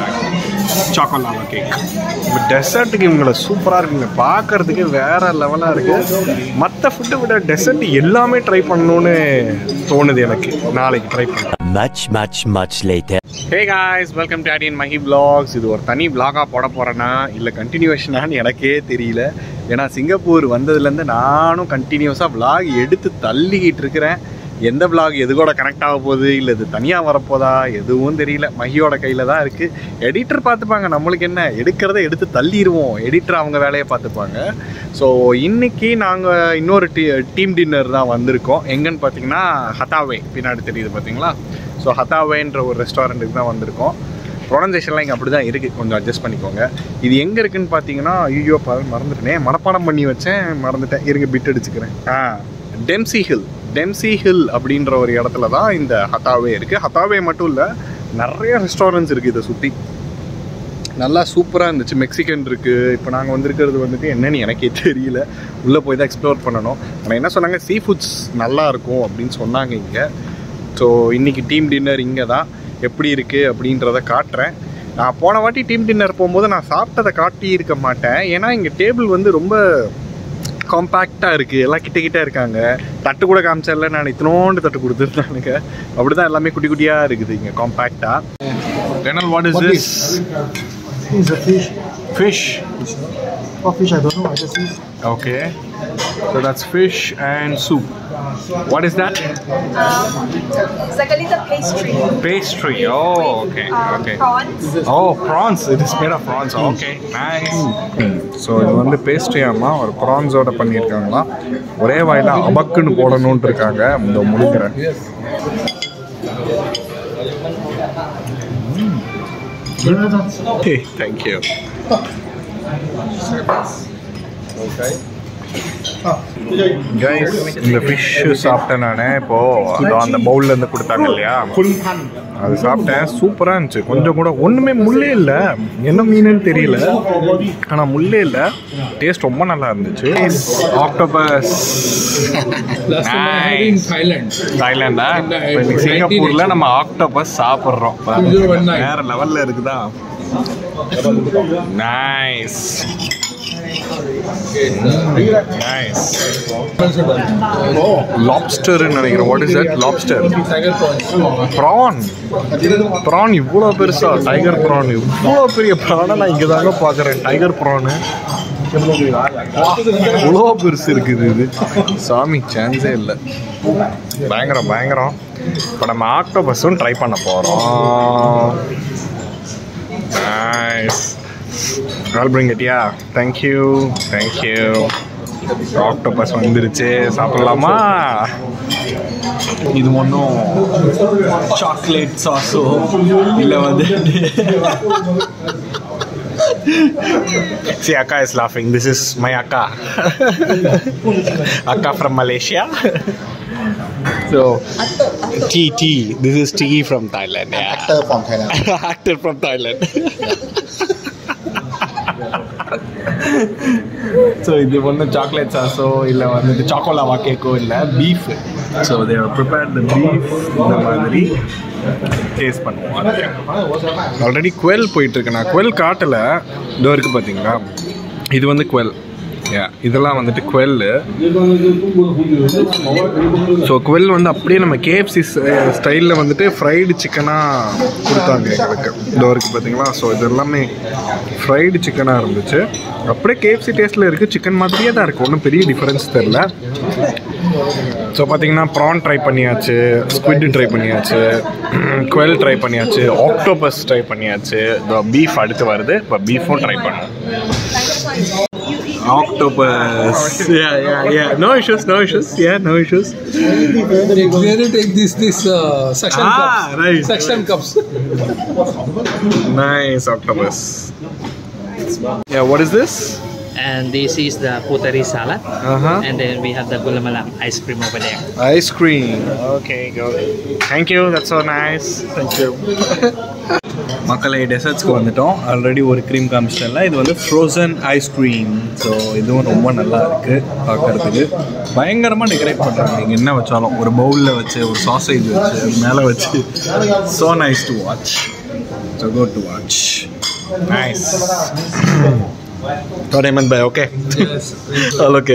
choco lava cake இப்போ டெசர்ட்டுக்கு இவங்கள சூப்பராக இருக்குங்க பார்க்கறதுக்கு வேற லெவலாக இருக்குது மற்ற ஃபுட்டை விட டெசர்ட் எல்லாமே ட்ரை பண்ணணும்னு தோணுது எனக்கு நாளைக்கு ட்ரை பண்ணேன் Much, much, much later. Hey guys welcome to Adiyan Mahi blocks இது ஒரு தனி பிளாகாக போட போகிறேன்னா இல்லை கண்டினியூஷனான்னு எனக்கே தெரியல ஏன்னா சிங்கப்பூர் வந்ததுலேருந்து நானும் கண்டினியூஸாக vlog எடுத்து தள்ளிக்கிட்டு இருக்கிறேன் எந்த vlog எது கூட கனெக்ட் ஆக போகுது இல்லை இது தனியாக வரப்போதா எதுவும் தெரியல மஹியோட கையில் தான் இருக்குது எடிட்டர் பார்த்துப்பாங்க நம்மளுக்கு என்ன எடுக்கிறத எடுத்து தள்ளிடுவோம் எடிட்டர் அவங்க வேலையை பார்த்துப்பாங்க ஸோ இன்னைக்கு நாங்கள் இன்னொரு டீ டீம் டின்னர் தான் வந்திருக்கோம் எங்கன்னு பார்த்தீங்கன்னா ஹதாவே பின்னாடி தெரியுது பார்த்தீங்களா ஸோ ஹதாவேன்ற ஒரு ரெஸ்டாரண்ட்டுக்கு தான் வந்திருக்கோம் ப்ரொனன்சேஷன்லாம் இங்கே அப்படி தான் இருக்குது கொஞ்சம் அட்ஜஸ்ட் பண்ணிக்கோங்க இது எங்கே இருக்குன்னு பார்த்தீங்கன்னா ஐயோ ப மறந்துட்டேனே மனப்பாடம் பண்ணி வச்சேன் மறந்துட்டேன் இருங்க பிட் அடிச்சுக்கிறேன் ஆ டெம்சி ஹில் டெம்சி ஹில் அப்படின்ற ஒரு இடத்துல தான் இந்த ஹதாவே இருக்குது ஹதாவே மட்டும் இல்லை நிறைய ரெஸ்டாரண்ட்ஸ் இருக்குது இதை சுற்றி நல்லா சூப்பராக இருந்துச்சு மெக்சிகன் இருக்குது இப்போ நாங்கள் வந்திருக்கிறது வந்துட்டு என்னன்னு எனக்கே தெரியல உள்ளே போய் தான் எக்ஸ்ப்ளோர் பண்ணணும் ஆனால் என்ன சொன்னாங்க சீ ஃபுட்ஸ் நல்லா இருக்கும் அப்படின்னு சொன்னாங்க இங்கே ஸோ இன்றைக்கி டீம் டின்னர் இங்கே தான் எப்படி இருக்குது அப்படின்றத காட்டுறேன் நான் போன வாட்டி டீம் டின்னர் போகும்போது நான் சாப்பிட்டதை காட்டி இருக்க மாட்டேன் ஏன்னா இங்கே டேபிள் வந்து ரொம்ப காம்பேக்டாக இருக்குது எல்லாம் கிட்ட கிட்ட இருக்காங்க தட்டு கூட காமிச்சல நான் இத்தனோண்டு தட்டு கொடுத்துருந்தானுங்க அப்படி தான் எல்லாமே குட்டி குட்டியாக இருக்குது இங்கே காம்பேக்டாக Renal, what is What this? It's a fish. Fish. For fish, I don't know. I just see. Okay so that's fish and soup what is that It's like a little pastry. Pastry oh okay Um, okay prawns. Oh prawns it is made of prawns okay nice so இது வந்து பேஸ்ட்ரியாமா ஒரு ப்ரான்ஸோட பண்ணியிருக்காங்களாம் ஒரே வாயில அபக்குன்னு போடணும்னு இருக்காங்க இந்த முழுக்கிறேன் thank you guys இந்த ஃபிஷ் சாப்பிட்டேன் நான் இப்போ அதோ அந்த பவுல்ல இருந்து கொடுத்தாங்க இல்லையா அது சாப்பிட்டேன் சூப்பராக இருந்துச்சு கொஞ்சம் கூட ஒன்றுமே முள்ளே இல்லை என்ன மீனுன்னு தெரியல ஆனால் முள்ளே இல்லை டேஸ்ட் ரொம்ப நல்லா இருந்துச்சு octopus Last time I had in Thailand. தாய்லாண்டா இப்போ இன்னைக்கு சிங்கப்பூர்ல நம்ம ஆக்டோபஸ் சாப்பிட்றோம் 2019. வேற லெவல்ல இருக்குதா நைஸ் நைஸ் லாப்ஸ்டர்னு நினைக்கிறேன் what is that lobster Tiger prawns. Prawn prawn இவ்வளோ பெருசா டைகர் ப்ரான் இவ்வளோ பெரிய ப்ரானை நான் இங்கே தாங்க பார்க்குறேன் டைகர் ப்ரானு இவ்வளோ பெருசு இருக்குது இது சாமி சான்ஸே இல்லை பயங்கரம் பயங்கரம் இப்போ நம்ம ஆக்டோபஸும் ட்ரை பண்ண போகிறோம் nice all bring it yeah thank you thank you octopus வந்துருச்சு சாப்பிடலாமா இது ஒன்றும் சாக்லேட் சாஸோ இல்லை வந்து See, Akka is laughing. This is my Akka. Akka from Malaysia. so, T T. This is T from Thailand. Yeah. Actor from Thailand. Actor from Thailand. So இது ஒன்றும் chocolate சாஸோ இல்லை வந்துட்டு சாக்கோலாவா கேக்கோ இல்லை beef so they prepare the beef இந்த மாதிரி டேஸ்ட் பண்ணுவோம் ஆல்ரெடி குவெல் போயிட்டுருக்கு நான் குவெல் காட்டலை இதோ இருக்குது பார்த்தீங்களா இது வந்து குவெல் யா இதெல்லாம் வந்துட்டு குவெல்லு ஸோ குவெல் வந்து அப்படியே நம்ம கேஎஃப்சி ஸ்டைலில் வந்துட்டு ஃப்ரைடு சிக்கனாக கொடுத்தாங்க எங்களுக்கு இதோ இருக்குது பார்த்தீங்களா ஸோ இது எல்லாமே ஃப்ரைடு சிக்கனாக இருந்துச்சு அப்படியே கேஎஃப்சி டேஸ்ட்டில் இருக்குது சிக்கன் மாதிரியே தான் இருக்குது ஒன்றும் பெரிய டிஃப்ரென்ஸ் தெரில ஸோ பார்த்தீங்கன்னா ப்ரான் ட்ரை பண்ணியாச்சு ஸ்குவிட் ட்ரை பண்ணியாச்சு குவெல் ட்ரை பண்ணியாச்சு ஆக்டோபஸ் ட்ரை பண்ணியாச்சு பீஃப் அடுத்து வருது இப்போ பீஃபும் ட்ரை பண்ணுவோம் octopus yeah yeah yeah no issues no issues yeah no issues They clearly take this this uh, section Ah, cups. right, Section cups. nice octopus yeah what is this and this is the puteri salad uh-huh and then we have the gula melaka ice cream over there ice cream okay go thank you that's so nice thank you மக்களை டெசர்ட்ஸ்க்கு வந்துட்டோம் already ஒரு cream காமிச்சிட்டல இது வந்து frozen ice cream so இதுவும் ரொம்ப நல்லா இருக்குது பார்க்கறதுக்கு பயங்கரமாக டெக்கரேட் பண்ணுறாங்க நீங்கள் என்ன வச்சாலும் ஒரு பவுலில் வச்சு ஒரு சாசேஜ் வச்சு மேலே வச்சு so nice to watch so go to watch nice Diamond Bay, okay. All okay.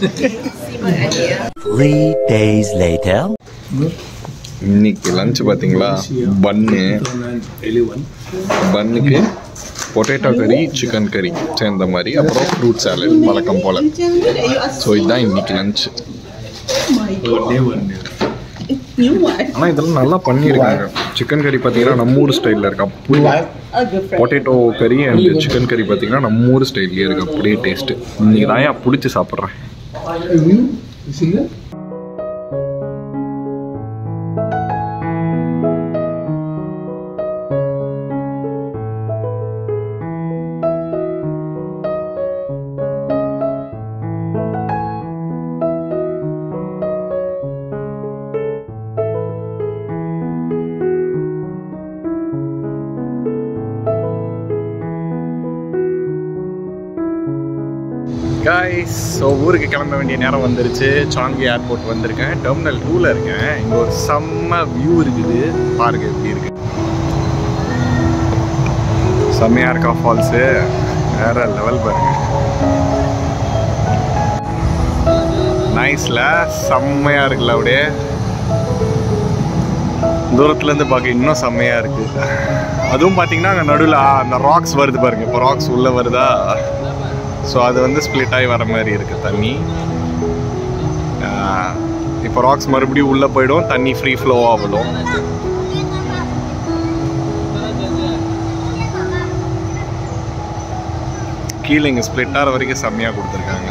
Three days later. இன்னைக்கு லஞ்ச் பார்த்தீங்களா பன்னு பன்னுக்கு பொட்டேட்டோ கறி சிக்கன் கறி சேர்ந்த மாதிரி அப்புறம் ஃப்ரூட் சாலட் வழக்கம் போல் ஸோ இதுதான் இன்னைக்கு லஞ்ச் ஆனால் இதெல்லாம் நல்லா பண்ணியிருக்காங்க சிக்கன் கறி பார்த்தீங்கன்னா நம்ம ஊர் ஸ்டைலில் இருக்கு அப்படி பொட்டேட்டோ கறி அண்ட் சிக்கன் கறி பார்த்தீங்கன்னா நம்ம ஊர் ஸ்டைல்லே இருக்கு அப்படியே டேஸ்ட்டு இன்னைக்கு தான் ஏன் பிடிச்சி சாப்பிட்றேன் You see that? Guys so ஊருக்கு கிளம்ப வேண்டிய நேரம் வந்துருச்சு சாங்கி ஏர்போர்ட் வந்திருக்கேன் டெர்மினல் டூவில் இருக்கேன் இங்கே ஒரு செம்ம வியூ இருக்குது பாருங்க எப்படி இருக்கு செம்மையாக இருக்கா ஃபால்ஸு வேற லெவல் பாருங்க நைஸில் செம்மையாக இருக்குல்ல அப்படியே தூரத்துலேருந்து பார்க்க இன்னும் செம்மையாக இருக்குது அதுவும் பார்த்தீங்கன்னா அங்கே நடுவில் அந்த ராக்ஸ் வருது பாருங்க இப்போ ராக்ஸ் உள்ளே வருதா ஸோ அது வந்து ஸ்ப்ளிட் ஆகி வர மாதிரி இருக்குது தண்ணி ஆஹ், இப்போ ராக்ஸ் மறுபடியும் உள்ளே போயிடும் தண்ணி ஃப்ரீ ஃப்ளோவாக விடும் கீழே இங்கே ஸ்ப்ளிட் ஆகிற வரைக்கும் செம்மையாக கொடுத்துருக்காங்க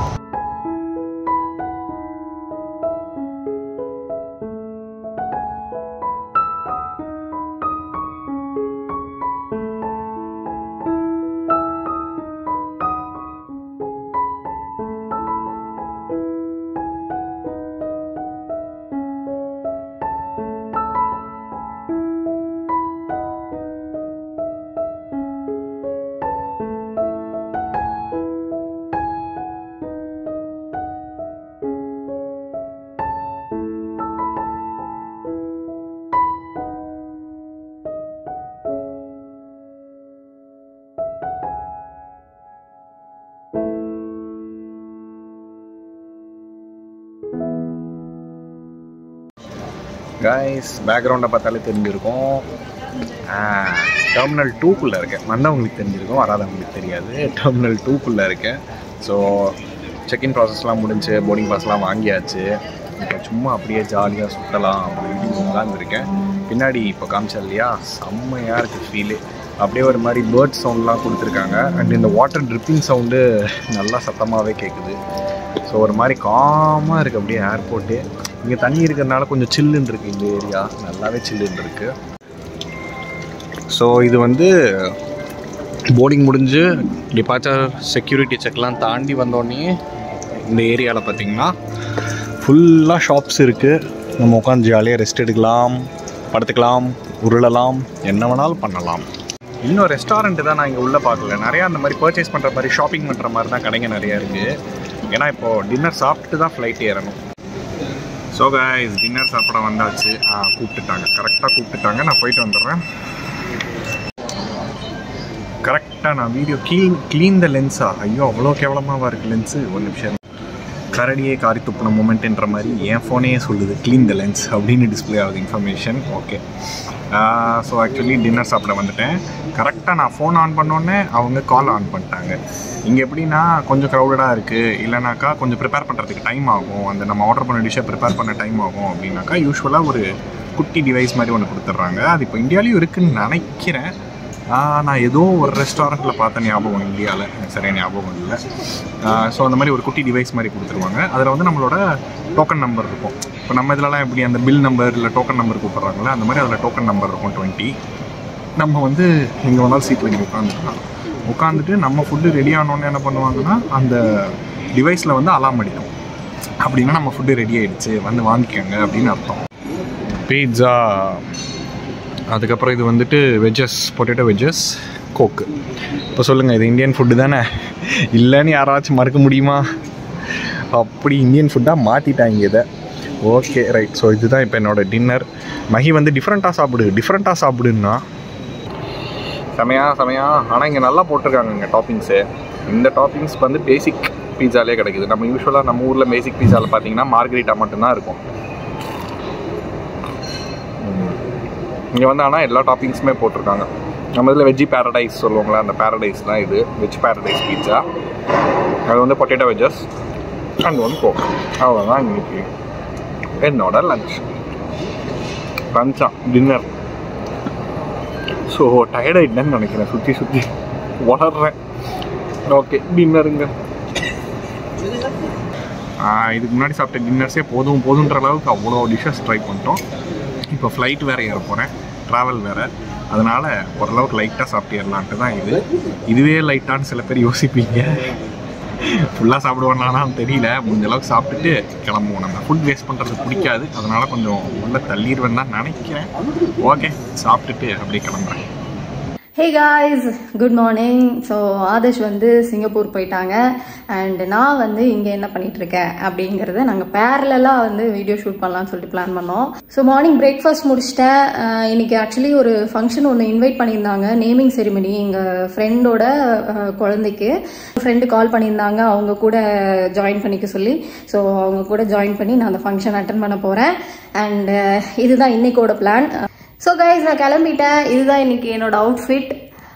கைஸ் பேக்ரவுண்டை பார்த்தாலே தெரிஞ்சிருக்கும் டெர்மினல் டூக்குள்ளே இருக்கேன் வந்தவங்களுக்கு தெரிஞ்சிருக்கும் வராதவங்களுக்கு தெரியாது டெர்மினல் டூக்குள்ளே இருக்கேன் ஸோ செக்இன் ப்ராசஸ்லாம் முடிஞ்சு போர்டிங் பாஸ்லாம் வாங்கியாச்சு இப்போ சும்மா அப்படியே ஜாலியாக சுற்றலாம் அப்படின்னு உட்காந்துருக்கேன் பின்னாடி இப்போ காமிச்சா இல்லையா செம்மையாக இருக்குது ஃபீலு அப்படியே ஒரு மாதிரி பேர்ட் சவுண்ட்லாம் கொடுத்துருக்காங்க அண்ட் இந்த வாட்டர் ட்ரிப்பிங் சவுண்டு நல்லா சத்தமாகவே கேட்குது ஸோ ஒரு மாதிரி காமாக இருக்குது அப்படியே ஏர்போர்ட்டு இங்கே தண்ணி இருக்கிறதுனால கொஞ்சம் சில்லுன்னு இருக்குது இந்த ஏரியா நல்லாவே சில்லுன்னு இருக்குது ஸோ இது வந்து போர்டிங் முடிஞ்சு டிபார்ச்சர் செக்யூரிட்டி செக்லாம் தாண்டி வந்தோடனே இந்த ஏரியாவில் பார்த்தீங்கன்னா ஃபுல்லாக ஷாப்ஸ் இருக்குது நம்ம உட்காந்து ஜாலியாக ரெஸ்ட் எடுக்கலாம் படுத்துக்கலாம் உருளலாம் என்ன வேணாலும் பண்ணலாம் இன்னும் ரெஸ்டாரண்ட்டு தான் நான் இங்கே உள்ளே பார்க்கல நிறையா அந்த மாதிரி பர்ச்சேஸ் பண்ணுற மாதிரி ஷாப்பிங் பண்ணுற மாதிரி தான் கடைங்க நிறையா இருக்குது ஏன்னா இப்போது டின்னர் சாப்பிட்டு தான் ஃப்ளைட் ஏறணும் ஸோ கைஸ் டின்னர் சாப்பிட வந்தாச்சு ஆ கூப்பிட்டுட்டாங்க கரெக்டாக கூப்பிட்டுட்டாங்க நான் போயிட்டு வந்துடுறேன் கரெக்டாக நான் வீடியோ க்ளீன் க்ளீன் த லென்ஸா ஐயோ அவ்வளோ கேவலமாக இருக்குது லென்ஸு ஒரு நிமிஷம் கரடியே காரி துப்புன மூமெண்ட்ன்ற மாதிரி என் ஃபோனே சொல்லுது க்ளீன் த லென்ஸ் அப்படின்னு டிஸ்ப்ளே ஆகுது information okay so actually dinner சாப்பிட வந்துட்டேன் கரெக்டாக நான் ஃபோன் ஆன் பண்ணோன்னே அவங்க கால் ஆன் பண்ணிட்டாங்க இங்கே எப்படின்னா கொஞ்சம் க்ரௌடடாக இருக்குது இல்லைனாக்கா கொஞ்சம் ப்ரிப்பேர் பண்ணுறதுக்கு டைம் ஆகும் அந்த நம்ம ஆர்டர் பண்ண டிஷ்ஷை ப்ரிப்பேர் பண்ண டைம் ஆகும் அப்படின்னாக்கா யூஸ்வலாக ஒரு குட்டி டிவைஸ் மாதிரி ஒன்று கொடுத்துட்றாங்க அது இப்போ இந்தியாலையும் இருக்குன்னு நினைக்கிறேன் ஆஹ் நான் ஏதோ ஒரு ரெஸ்டாரண்ட்டில் பார்த்த ஞாபகம் இந்தியாவில் எனக்கு சரியா ஞாபகம் இல்லை ஸோ அந்த மாதிரி ஒரு குட்டி டிவைஸ் மாதிரி கொடுத்துருவாங்க அதில் வந்து நம்மளோட டோக்கன் நம்பர் இருக்கும் இப்போ நம்ம இதுலலாம் எப்படி அந்த பில் நம்பர் இல்லை டோக்கன் நம்பர் கூப்பிட்றாங்களே அந்த மாதிரி அதில் டோக்கன் நம்பர் இருக்கும் டுவெண்ட்டி நம்ம வந்து எங்கே வேணாலும் சீட்டில் இங்கே உட்காந்துக்கலாம் உட்காந்துட்டு நம்ம ஃபுட்டு ரெடி ஆனோடனே என்ன பண்ணுவாங்கன்னா அந்த டிவைஸில் வந்து அலாம் அடிக்கும் அப்படின்னா நம்ம ஃபுட்டு ரெடி ஆயிடுச்சு வந்து வாங்கிக்கோங்க அப்படின்னு அர்த்தம் பீட்சா அதுக்கப்புறம் இது வந்துட்டு வெஜ்ஜஸ் பொட்டேட்டோ வெஜ்ஜஸ் கோக்கு இப்போ சொல்லுங்கள் இது இந்தியன் ஃபுட்டு தானே இல்லைன்னு யாராச்சும் மறுக்க முடியுமா அப்படி இந்தியன் ஃபுட்டாக மாற்றிட்டாங்க இதை ஓகே ரைட் ஸோ இதுதான் இப்போ என்னோடய டின்னர் மகி வந்து டிஃப்ரெண்ட்டாக சாப்பிடு டிஃப்ரெண்ட்டாக சாப்பிடுன்னா செமையா செமையா ஆனால் இங்கே நல்லா போட்டிருக்காங்க இங்கே டாப்பிங்ஸு இந்த டாப்பிங்ஸ் வந்து பேசிக் பீஸாலே கிடைக்குது நம்ம யூஸ்வலாக நம்ம ஊரில் பேசிக் பீஸாவில் பார்த்தீங்கன்னா மார்கரிட்டா மட்டும்தான் இருக்கும் இங்கே வந்து ஆனால் எல்லா டாப்பிங்ஸுமே போட்டிருக்காங்க நம்ம இதில் வெஜ்ஜி பேரடைஸ் சொல்லுவாங்களே அந்த பேரடைஸ் தான் இது வெஜ் பேரடைஸ் பீட்சா அது வந்து potato wedges and one coke அவ்வளோதான் இன்னைக்கு என்னோட லஞ்ச் லஞ்சா டின்னர் ஸோ டயர்டாயிட்டேன்னு நினைக்கிறேன் சுற்றி சுற்றி வளர்றேன் ஓகே டின்னருங்க இதுக்கு முன்னாடி சாப்பிட்ட டின்னர்ஸே போதும் போதுன்ற அளவுக்கு அவ்வளோ டிஷ்ஷஸ் ட்ரை பண்ணிட்டோம் இப்போ ஃப்ளைட் வேறு ஏற போகிறேன் ட்ராவல் வேறு அதனால் ஓரளவுக்கு லைட்டாக சாப்பிட்டு தான் இது இதுவே லைட்டான்னு சில பேர் யோசிப்பீங்க ஃபுல்லாக சாப்பிடுவானான்னு தெரியல முடிஞ்ச அளவுக்கு சாப்பிட்டுட்டு கிளம்புவோம் நம்ம ஃபுட் வேஸ்ட் பண்ணுறது பிடிக்காது அதனால் கொஞ்சம் உள்ள தள்ளிடுவேன் தான் நினைக்கிறேன் ஓகே சாப்பிட்டுட்டு அப்படியே கிளம்புறேன் hey guys good morning so Adarsh வந்து சிங்கப்பூர் போயிட்டாங்க அண்ட் நான் வந்து இங்கே என்ன பண்ணிட்டு இருக்கேன் அப்படிங்கிறத நாங்கள் பேரலாக வந்து வீடியோ ஷூட் பண்ணலாம்னு சொல்லிட்டு பிளான் பண்ணோம் ஸோ மார்னிங் பிரேக்ஃபாஸ்ட் முடிச்சிட்டேன் அஹ் இன்னைக்கு ஆக்சுவலி ஒரு ஃபங்க்ஷன் ஒன்று இன்வைட் பண்ணியிருந்தாங்க நேமிங் செரிமனி எங்கள் ஃப்ரெண்டோட குழந்தைக்கு ஃப்ரெண்டு கால் பண்ணியிருந்தாங்க அவங்க கூட ஜாயின் பண்ணிக்க சொல்லி ஸோ அவங்க கூட ஜாயின் பண்ணி நான் அந்த ஃபங்க்ஷன் அட்டன் பண்ண போகிறேன் அண்ட் இதுதான் இன்னைக்கோட பிளான் ஸோ கைஸ் நான் கிளம்பிட்டேன் இதுதான் இன்னைக்கு என்னோட அவுட்ஃபிட்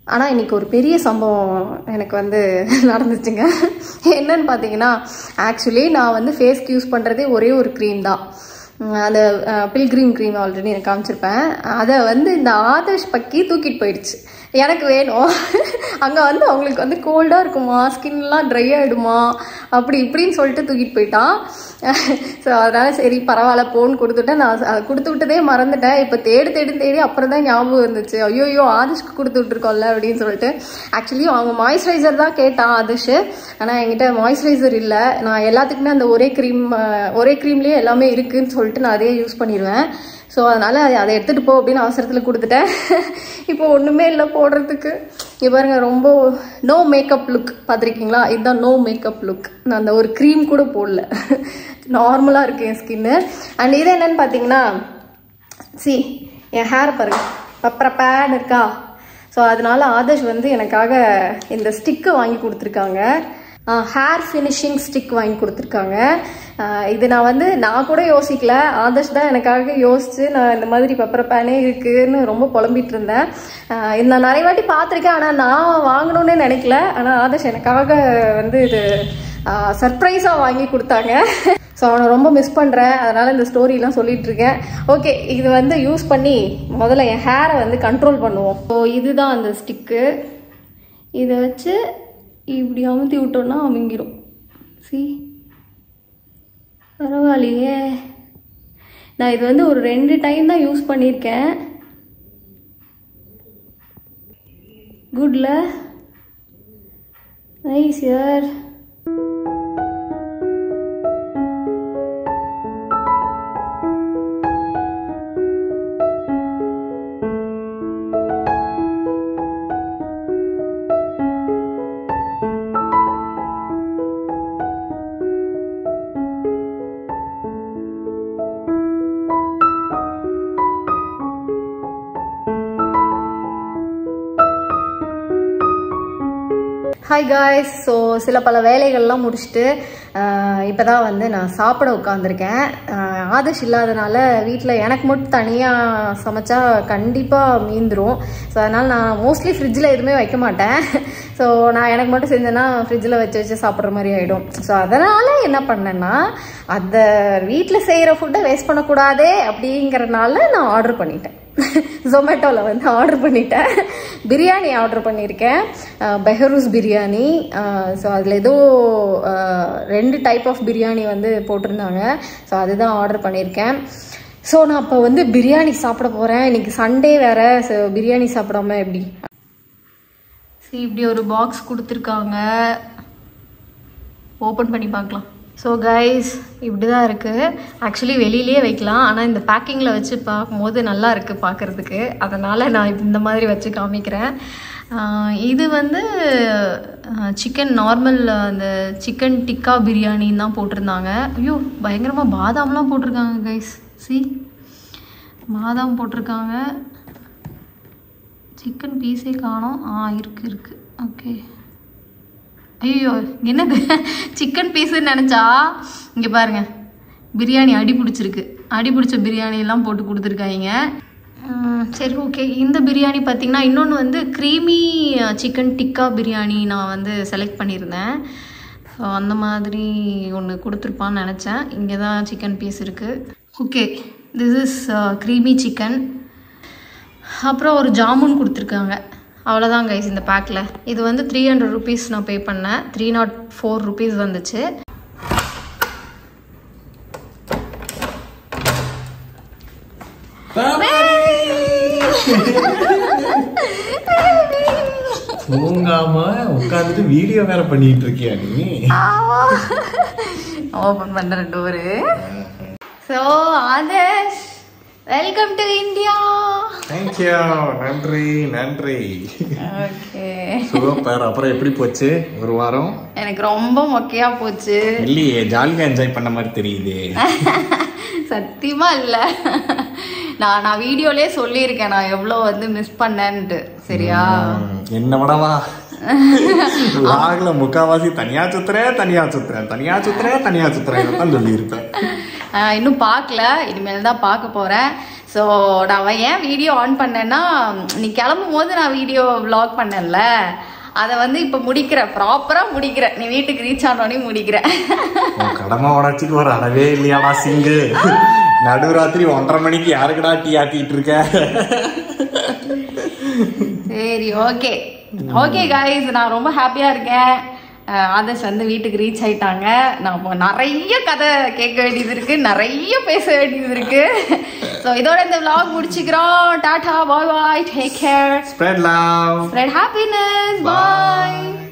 ஆனால் இன்னைக்கு ஒரு பெரிய சம்பவம் எனக்கு வந்து நடந்துச்சுங்க என்னன்னு பார்த்தீங்கன்னா ஆக்சுவலி நான் வந்து ஃபேஸ்க்கு யூஸ் பண்ணுறதே ஒரே ஒரு க்ரீம் தான் உம், அந்த பில்கிரீம் க்ரீம் ஆல்ரெடி எனக்கு காமிச்சிருப்பேன் அதை வந்து இந்த ஆதர்ஷ் பக்கி தூக்கிட்டு போயிடுச்சு எனக்கு வேணும் அங்கே வந்து அவங்களுக்கு வந்து கோல்டாக இருக்குமா ஸ்கின்லாம் ட்ரை ஆகிடுமா அப்படி இப்படின்னு சொல்லிட்டு தூக்கிட்டு போயிட்டான் ஸோ அதனால சரி பரவாயில்ல போன்னு கொடுத்துட்டேன் நான் அதை கொடுத்து விட்டதே மறந்துட்டேன் இப்போ தேடி தேடி தேடி அப்புறம் தான் ஞாபகம் இருந்துச்சு ஐயோ ஐயோ ஆதிஷ்க்கு கொடுத்து விட்டுருக்கோம்ல அப்படின்னு சொல்லிட்டு ஆக்சுவலி அவங்க மாய்ஸ்சரைசர் தான் கேட்டான் ஆதிஷ் ஆனால் என்கிட்ட மாய்ஸ்சரைசர் இல்லை நான் எல்லாத்துக்குமே அந்த ஒரே க்ரீம் ஒரே க்ரீம்லேயே எல்லாமே இருக்குன்னு சொல்லிட்டு நான் அதையே யூஸ் பண்ணிடுவேன் ஸோ அதனால் அதை எடுத்துகிட்டு போ அப்படின்னு அவசரத்தில் கொடுத்துட்டேன் இப்போ ஒன்றுமே இல்லை போடுறதுக்கு இங்க பாருங்க ரொம்ப நோ மேக்கப் லுக் பார்த்துருக்கீங்களா இதுதான் நோ மேக்கப் லுக் நான் அந்த ஒரு க்ரீம் கூட போடல நார்மலாக இருக்கு என் ஸ்கின்னு அண்ட் இது என்னன்னு பார்த்தீங்கன்னா சி என் ஹேர் பாருங்க பப்பரப்பேன்னு இருக்கா ஸோ அதனால ஆதர்ஷ் வந்து எனக்காக இந்த ஸ்டிக்கு வாங்கி கொடுத்துருக்காங்க ஹேர் ஃபினிஷிங் ஸ்டிக் வாங்கி கொடுத்துருக்காங்க ஆஹ் இது நான் வந்து நான் கூட யோசிக்கல ஆதர்ஷ் தான் எனக்காக யோசிச்சு நான் இந்த மாதிரி பெப்பர் பேனே இருக்குன்னு ரொம்ப புலம்பிட்டு இருந்தேன் ஆஹ் இது நான் நிறைய வாட்டி பார்த்துருக்கேன் ஆனால் நான் வாங்கணும்னு நினைக்கல ஆனால் ஆதர்ஷ் எனக்காக வந்து இது சர்ப்ரைஸாக வாங்கி கொடுத்தாங்க ஸோ அவனை ரொம்ப மிஸ் பண்ணுறேன் அதனால் இந்த ஸ்டோரிலாம் சொல்லிட்டு இருக்கேன் ஓகே இது வந்து யூஸ் பண்ணி முதல்ல என் ஹேரை வந்து கண்ட்ரோல் பண்ணுவோம் ஸோ இதுதான் அந்த ஸ்டிக்கு இதை வச்சு இப்படி அமுத்தி விட்டோம்னா அமுங்கிடும் சி பரவாயில்லையே நான் இது வந்து ஒரு ரெண்டு டைம் தான் யூஸ் பண்ணியிருக்கேன் குட்ல நைஸ் யார் ஹாய் காய்ஸ் ஸோ சில பல வேலைகள்லாம் முடிச்சுட்டு இப்போ தான் வந்து நான் சாப்பிட உட்காந்துருக்கேன் ஆதர்ஷ் இல்லாதனால வீட்டில் எனக்கு மட்டும் தனியாக சமைச்சா கண்டிப்பாக மீந்துரும் ஸோ அதனால் நான் மோஸ்ட்லி ஃப்ரிட்ஜில் எதுவுமே வைக்க மாட்டேன் ஸோ நான் எனக்கு மட்டும் செஞ்சேன்னா ஃப்ரிட்ஜில் வச்சு வச்சு சாப்பிட்ற மாதிரி ஆகிடும் ஸோ அதனால் என்ன பண்ணேன்னா அந்த வீட்டில் செய்கிற ஃபுட்டை வேஸ்ட் பண்ணக்கூடாதே அப்படிங்கிறனால நான் ஆர்டர் பண்ணிட்டேன் ஜொமேட்டோவில் வந்து ஆர்டர் பண்ணிட்டேன் பிரியாணி ஆர்டர் பண்ணியிருக்கேன் அஹ் பெஹரூஸ் பிரியாணி ஸோ அதில் ஏதோ அஹ், ரெண்டு டைப் ஆஃப் பிரியாணி வந்து போட்டிருந்தாங்க ஸோ அதுதான் ஆர்டர் பண்ணியிருக்கேன் ஸோ நான் இப்போ வந்து பிரியாணி சாப்பிட போகிறேன் இன்னைக்கு சண்டே வேற ஸோ பிரியாணி சாப்பிடாம எப்படி சரி இப்படி ஒரு பாக்ஸ் கொடுத்துருக்காங்க ஓப்பன் பண்ணி பார்க்கலாம் ஸோ கைஸ் இப்படி தான் இருக்குது ஆக்சுவலி வெளியிலேயே வைக்கலாம் ஆனால் இந்த பேக்கிங்கில் வச்சு பார்க்கும்போது நல்லா இருக்குது பார்க்குறதுக்கு அதனால் நான் இப்ப இந்த மாதிரி வச்சு காமிக்கிறேன் ஆஹ் இது வந்து சிக்கன் நார்மல் அந்த சிக்கன் டிக்கா பிரியாணின்னு தான் போட்டிருந்தாங்க ஐயோ பயங்கரமாக பாதாம்லாம் போட்டிருக்காங்க கைஸ் சி பாதாம் போட்டிருக்காங்க சிக்கன் பீஸே காணோம் ஆ இருக்குது இருக்குது ஓகே ஐயோ என்னது சிக்கன் பீஸுன்னு நினச்சா இங்கே பாருங்க பிரியாணி அடி பிடிச்சிருக்கு அடி பிடிச்ச பிரியாணி எல்லாம் போட்டு கொடுத்துருக்காங்க உம், சரி ஓகே இந்த பிரியாணி பார்த்தீங்கன்னா இன்னொன்று வந்து க்ரீமி சிக்கன் டிக்கா பிரியாணி நான் வந்து செலக்ட் பண்ணியிருந்தேன் ஸோ அந்த மாதிரி ஒன்று கொடுத்துருப்பான்னு நினச்சேன் இங்கே தான் சிக்கன் பீஸ் இருக்குது okay this is creamy chicken அப்புறம் ஒரு ஜாமுன் கொடுத்துருக்காங்க அவ்வளோதான் கைஸ் இந்த பேக்கில் இது வந்து த்ரீ ஹண்ட்ரட் ருபீஸ் நான் பே பண்ணேன் த்ரீ நாட் ஃபோர் ருபீஸ் வந்துச்சு தூங்காம உட்காந்துட்டு வீடியோ வேற பண்ணிட்டு இருக்கியா நீ ஓப்பன் பண்ணுறேன் door so Adarsh welcome to India thank you நன்றி நன்றி ஓகே சூப்பர் அப்புறம் எப்படி போச்சு ஒரு வாரம் எனக்கு ரொம்ப மொக்கையா போச்சு இல்லையே ஜாலியா என்ஜாய் பண்ண மாதிரி தெரியுது சத்தியமா இல்ல நான் நான் வீடியோலயே சொல்லியிருக்கேன் நான் எவ்வளோ வந்து மிஸ் பண்ணேன்ட்டு சரியா என்ன விடவா லாக்ல முக்காவாசி தனியா சுத்துறேன் தனியா சுத்துறேன் தனியா சுத்துறேன் தனியா சுத்துறேன் தான் சொல்லியிருப்பேன் ஆஹ் இன்னும் பார்க்கல இனிமேல் தான் பார்க்க போகிறேன் ஸோ நான் ஏன் வீடியோ ஆன் பண்ணேன்னா நீ கிளம்பும் போது நான் வீடியோ vlog பண்ணேன்ல அதை வந்து இப்போ முடிக்கிறேன் ப்ராப்பராக முடிக்கிறேன் நீ வீட்டுக்கு ரீச் ஆனோடனே முடிக்கிறேன் உன் கடமை உடச்சிக்கு ஒரு அளவே இல்லையாடா சிங்கு நடுராத்திரி ஒன்றரை மணிக்கு யாருக்குடா டீ ஆத்திட்டு இருக்க சரி ஓகே ஓகே guys நான் ரொம்ப ஹாப்பியாக இருக்கேன் அஹ் ஆதர்ஷ் வந்து வீட்டுக்கு ரீச் ஆயிட்டாங்க நம்ம நிறைய கதை கேட்க வேண்டியது இருக்கு நிறைய பேச வேண்டியது இருக்கு ஸோ இதோட இந்த vlog முடிச்சுக்கிறோம் டாடா bye bye take care spread love spread happiness bye